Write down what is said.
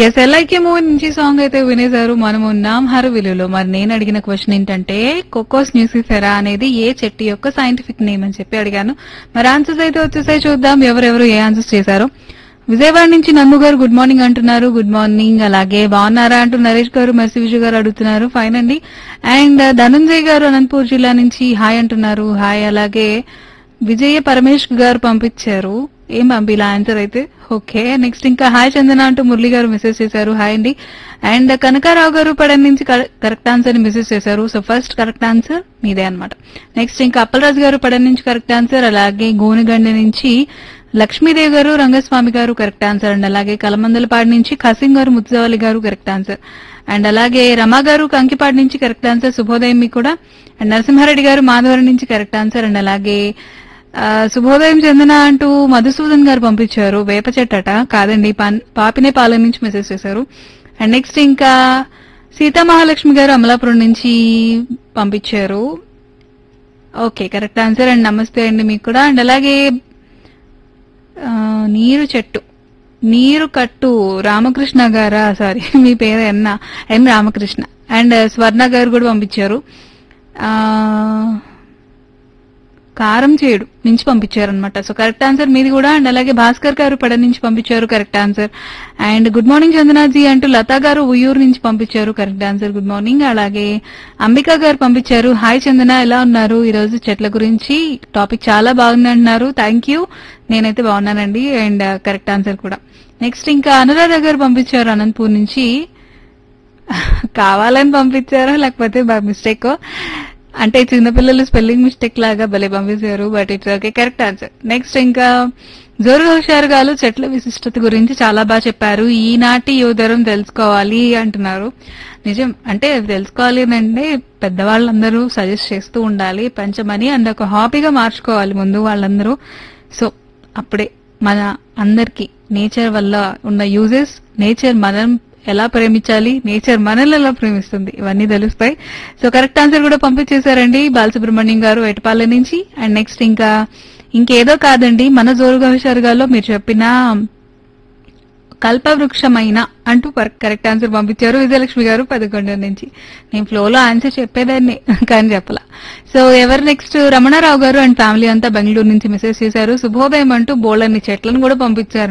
yes ఎల్ఐకే movie నుంచి song అయితే వినేశారు మనము ఉన్నాం హరవిలులో మరి నేను అడిగిన క్వశ్చన్ ఏంటంటే కోకోస్ న్యూసిఫెరా అనేది ఏ చెట్టు యొక్క సైంటిఫిక్ నేమ్ అని చెప్పి అడిగాను మరి ఆన్సర్స్ అయితే వచ్చేసాయి చూద్దాం ఎవరెవరు ఏ ఆన్సర్స్ చేశారు విజయవాడ నుంచి నందు గారు గుడ్ మార్నింగ్ అంటున్నారు గుడ్ మార్నింగ్ అలాగే బాగున్నారా అంటూ నరేష్ గారు మర్సి విజయ్ గారు అడుగుతున్నారు ఫైన్ అండి అండ్ ధనంజయ్ గారు అనంతపూర్ జిల్లా నుంచి హాయ్ అంటున్నారు హాయ్ అలాగే విజయ పరమేష్ గారు పంపించారు ఏం పంపిలా ఆన్సర్ అయితే ఓకే నెక్స్ట్ ఇంకా హాయ్ చందన అంటూ మురళి గారు మెసేజ్ చేశారు హాయ్ అండి అండ్ కనకారావు గారు పడన్ నుంచి కరెక్ట్ ఆన్సర్ ని మెసేజ్ చేశారు సో ఫస్ట్ కరెక్ట్ ఆన్సర్ మీదే అన్నమాట నెక్స్ట్ ఇంకా అప్పలరాజు గారు పడన్ నుంచి కరెక్ట్ ఆన్సర్ అలాగే గోనగండి నుంచి లక్ష్మీదేవి గారు రంగస్వామి గారు కరెక్ట్ ఆన్సర్ అండ్ అలాగే కలమందలపాడు నుంచి ఖసీం గారు ముత్తుజవాలి గారు కరెక్ట్ ఆన్సర్ అండ్ అలాగే రమా గారు కంకిపాడు నుంచి కరెక్ట్ ఆన్సర్ శుభోదయం మీకు కూడా అండ్ నరసింహారెడ్డి గారు మాధవరం నుంచి కరెక్ట్ ఆన్సర్ అండ్ అలాగే ఆ, శుభోదయం చందన అంటూ మధుసూదన్ గారు పంపించారు వేప చెట్టట కాదండి పాన్- పాపినే పాలెం నుంచి మెసేజ్ చేశారు అండ్ నెక్స్ట్ ఇంకా సీతామహాలక్ష్మి గారు అమలాపురం నుంచి పంపించారు ఓకే కరెక్ట్ ఆన్సర్ అండ్ నమస్తే అండి మీకు కూడా అండ్ అలాగే ఆ, నీరు చెట్టు నీరు కట్టు రామకృష్ణ గారా సారీ మీ పేరు ఎన్న ఎం రామకృష్ణ అండ్ స్వర్ణ గారు కూడా పంపించారు ఆ, కారం చేడు నుంచి పంపించారు అనమాట సో కరెక్ట్ ఆన్సర్ మీది కూడా అండ్ అలాగే భాస్కర్ గారు పడ నుంచి పంపించారు correct answer and good morning Chandanaji అంటూ లతా గారు ఉయ్యూరు నుంచి పంపించారు కరెక్ట్ ఆన్సర్ గుడ్ మార్నింగ్ అలాగే అంబికా గారు పంపించారు హాయ్ చందన ఎలా ఉన్నారు ఈ రోజు చెట్ల గురించి టాపిక్ చాలా బాగుంది అంటున్నారు థ్యాంక్ యూ నేనైతే బాగున్నానండి అండ్ కరెక్ట్ ఆన్సర్ కూడా నెక్స్ట్ ఇంకా అనురాధ గారు పంపించారు అనంతపూర్ నుంచి కావాలని పంపించారో లేకపోతే మిస్టేక్ అంటే చిన్నపిల్లలు స్పెల్లింగ్ మిస్టేక్ లాగా భలే పంపించారు but it's okay correct answer next ఇంకా జోరు హుషారు గారు చెట్ల విశిష్టత గురించి చాలా బాగా చెప్పారు ఈనాటి యువతరం తెలుసుకోవాలి అంటున్నారు నిజం అంటే తెలుసుకోవాలి అని అంటే పెద్దవాళ్ళందరూ సజెస్ట్ చేస్తూ ఉండాలి పంచమని అండ్ ఒక హాబీగా మార్చుకోవాలి ముందు వాళ్ళందరూ సో అప్పుడే మన అందరికి నేచర్ వల్ల ఉన్న యూజెస్ నేచర్ మనం ఎలా ప్రేమించాలి నేచర్ మనల్ని ఎలా ప్రేమిస్తుంది ఇవన్నీ తెలుస్తాయి సో కరెక్ట్ ఆన్సర్ కూడా పంపించేశారండి బాలసుబ్రహ్మణ్యం గారు ఎటపాలెం నుంచి అండ్ నెక్స్ట్ ఇంకా ఇంకేదో కాదండి మన జోరుగా హుషారుగాలో మీరు చెప్పిన కల్పవృక్షమైన అంటూ కరెక్ట్ ఆన్సర్ పంపించారు విజయలక్ష్మి గారు పదకొండు నుంచి నేను ఫ్లోలో ఆన్సర్ చెప్పేదాన్ని కానీ చెప్పలా సో ఎవరు నెక్స్ట్ రమణారావు గారు అండ్ ఫ్యామిలీ అంతా బెంగళూరు నుంచి మెసేజ్ చేశారు శుభోదయం అంటూ బోళ్ళన్ని చెట్లను కూడా పంపించారు